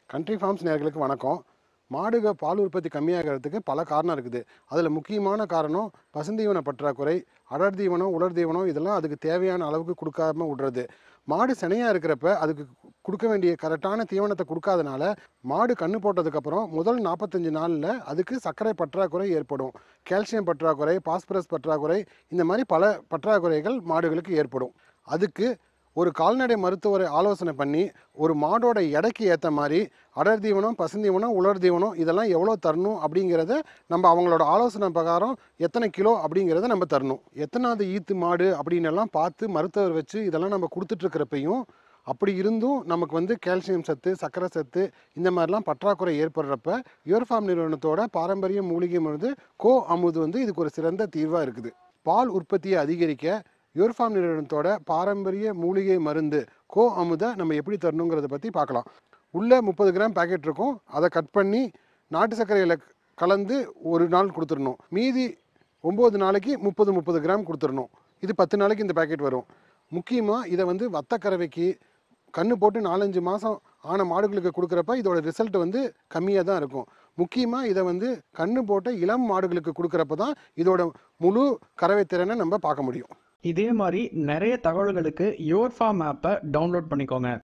country forms நேர்களுக்கு வணக்கம் மாடுக பால் உற்பத்தி கம்மியாகிறதுக்கு பல காரணம் இருக்குது அதில் முக்கியமான காரணம் பசுந்தீவன பற்றாக்குறை அடர் தீவனம் உலர் தீவனம் இதெல்லாம் அதுக்கு தேவையான அளவுக்கு கொடுக்காம விடுறது மாடு சினையாக இருக்கிறப்ப அதுக்கு கொடுக்க வேண்டிய கரெக்டான தீவனத்தை கொடுக்காதனால மாடு கண்ணு போட்டதுக்கப்புறம் முதல் நாற்பத்தஞ்சு நாளில் அதுக்கு சர்க்கரை பற்றாக்குறை ஏற்படும் கால்சியம் பற்றாக்குறை பாஸ்பரஸ் பற்றாக்குறை இந்த மாதிரி பல பற்றாக்குறைகள் மாடுகளுக்கு ஏற்படும் அதுக்கு ஒரு கால்நடை மருத்துவரை ஆலோசனை பண்ணி ஒரு மாடோட எடைக்கு ஏற்ற மாதிரி அடர் தீவனம் பசுந்தீவனம் உலர் தீவனம் இதெல்லாம் எவ்வளோ தரணும் அப்படிங்கிறத நம்ம அவங்களோட ஆலோசனை பிரகாரம் எத்தனை கிலோ அப்படிங்கிறத நம்ம தரணும் எத்தனாவது ஈத்து மாடு அப்படின்னு எல்லாம் பார்த்து மருத்துவர் வச்சு இதெல்லாம் நம்ம கொடுத்துட்ருக்கிறப்பையும் அப்படி இருந்தும் நமக்கு வந்து கால்சியம் சத்து சர்க்கரை சத்து இந்த மாதிரிலாம் பற்றாக்குறை ஏற்படுறப்ப யுவர்ஃபார்ம் நிறுவனத்தோட பாரம்பரிய மூலிகை மருந்து கோ அமுது வந்து இதுக்கு ஒரு சிறந்த தீர்வாக இருக்குது பால் உற்பத்தியை அதிகரிக்க யுவர்ஃபார்ம் நிறுவனத்தோட பாரம்பரிய மூலிகை மருந்து கோ அமுதை நம்ம எப்படி தரணுங்கிறத பற்றி பார்க்கலாம் உள்ளே முப்பது கிராம் பேக்கெட் இருக்கும் அதை கட் பண்ணி நாட்டு சர்க்கரையில் கலந்து ஒரு நாள் கொடுத்துடணும் மீதி ஒம்பது நாளைக்கு முப்பது முப்பது கிராம் கொடுத்துடணும் இது பத்து நாளைக்கு இந்த பேக்கெட் வரும் முக்கியமாக இதை வந்து வத்தக்கறவைக்கு கண்ணு போட்டு நாலஞ்சு மாதம் ஆன மாடுகளுக்கு கொடுக்குறப்ப இதோட ரிசல்ட் வந்து கம்மியாக தான் இருக்கும் முக்கியமாக இதை வந்து கண்ணு போட்ட இளம் மாடுகளுக்கு கொடுக்குறப்ப தான் இதோட முழு கறவை திறனை நம்ம பார்க்க முடியும் இதே மாதிரி நிறைய தகவல்களுக்கு யுவர் ஃபார்ம் ஆப்பை டவுன்லோட் பண்ணிக்கோங்க